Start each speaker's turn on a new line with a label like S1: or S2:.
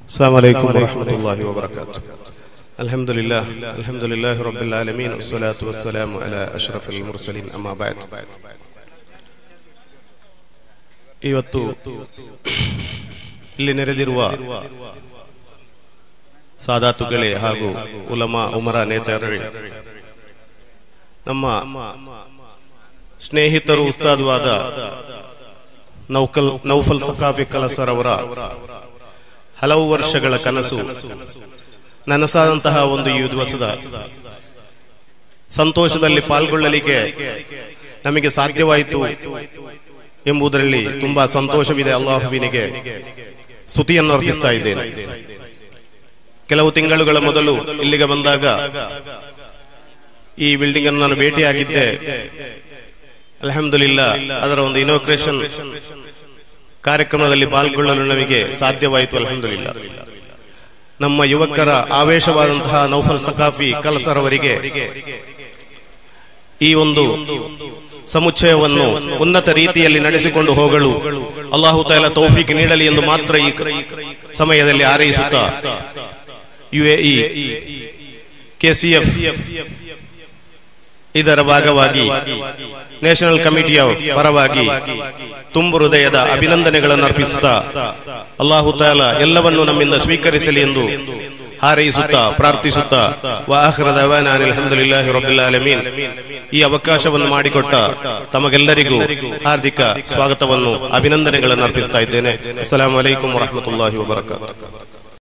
S1: السلام عليكم ورحمة الله وبركاته الحمد لله الحمد لله رب العالمين والصلاة والسلام على أشرف المرسلين أما بعد ಇವತ್ತು ಇಲ್ಲಿ ನೆರೆದಿರುವ ಸಾದಾತುಗಳೇ ಹಾಗೂ ಉಲಮಾ ಉಮರ ನೇತಾರರೇ ನಮ್ಮ ಸ್ನೇಹಿತರು ಉಸ್ತಾದ್ವಾದ ನೌಕಲ್ ನೌಫಲ್ ಸಕಾಫಿ ಕಲಸರ್ ಅವರ ಹಲವು ವರ್ಷಗಳ ಕನಸು ನನಸಾದಂತಹ ಒಂದು ಈ ದಿವಸದ ಸಂತೋಷದಲ್ಲಿ ಪಾಲ್ಗೊಳ್ಳಲಿಕ್ಕೆ ನಮಗೆ ಸಾಧ್ಯವಾಯಿತು ಎಂಬುದರಲ್ಲಿ ತುಂಬಾ ಸಂತೋಷವಿದೆ ಅಲ್ಲಾಹುವಿನಿಗೆ ಸ್ತುತಿಯನ್ನು ಅರ್ಪಿಸ್ತಾ ಇದ್ದೇನೆ ಕೆಲವು ತಿಂಗಳುಗಳ ಮೊದಲು ಇಲ್ಲಿಗೆ ಬಂದಾಗ ಈ ಬಿಲ್ಡಿಂಗ್ ಅನ್ನು ನಾನು ಭೇಟಿಯಾಗಿದ್ದೆ ಅಲ್ಹಮ್ದುಲಿಲ್ಲ ಅದರ ಒಂದು ಇನೋಗ್ರೇಷನ್ ಕಾರ್ಯಕ್ರಮದಲ್ಲಿ ಪಾಲ್ಗೊಳ್ಳಲು ನಮಗೆ ಸಾಧ್ಯವಾಯಿತು ಅಲ್ಹಮ್ದುಲಿಲ್ಲ ನಮ್ಮ ಯುವಕರ ಆವೇಶವಾದಂತಹ ನೌಫಲ್ ಸಕಾಫಿ ಕಲಸರ್ ಅವರಿಗೆ ಈ ಒಂದು ಸಮುಚ್ಚಯವನ್ನು ಉನ್ನತ ರೀತಿಯಲ್ಲಿ ನಡೆಸಿಕೊಂಡು ಹೋಗಲು ಅಲ್ಲಾಹು ತಾಲ ತೌಫೀಕ್ ನೀಡಲಿ ಎಂದು ಮಾತ್ರ ಈ ಸಮಯದಲ್ಲಿ ಹಾರೈಸುತ್ತಾ ಯುಎಇ ಕೆಸಿಎಫ್ ಇದರ ಭಾಗವಾಗಿ ನ್ಯಾಷನಲ್ ಕಮಿಟಿಯ ಪರವಾಗಿ ತುಂಬು ಹೃದಯದ ಅಭಿನಂದನೆಗಳನ್ನು ಅರ್ಪಿಸುತ್ತಾ ಅಲ್ಲಾಹು ತಾಲ ಎಲ್ಲವನ್ನು ನಮ್ಮಿಂದ ಸ್ವೀಕರಿಸಲಿ ಎಂದು ಹಾರೈಸುತ್ತಾ ಪ್ರಾರ್ಥಿಸುತ್ತಾ ವಾಹರದ ಅಲ್ಹಮ್ದುಲಿಲ್ಲಾಹಿ ರಬ್ಬಿಲ್ ಆಲಮೀನ್ ಈ ಅವಕಾಶವನ್ನು ಮಾಡಿಕೊಟ್ಟ ತಮಗೆಲ್ಲರಿಗೂ ಹಾರ್ದಿಕ ಸ್ವಾಗತವನ್ನು ಅಭಿನಂದನೆಗಳನ್ನು ಅರ್ಪಿಸ್ತಾ ಇದ್ದೇನೆ ಅಸ್ಸಲಾಂ ವಲೈಕುಂ ವರಹಮತುಲ್ಲಾಹಿ ವಬರಕಾತು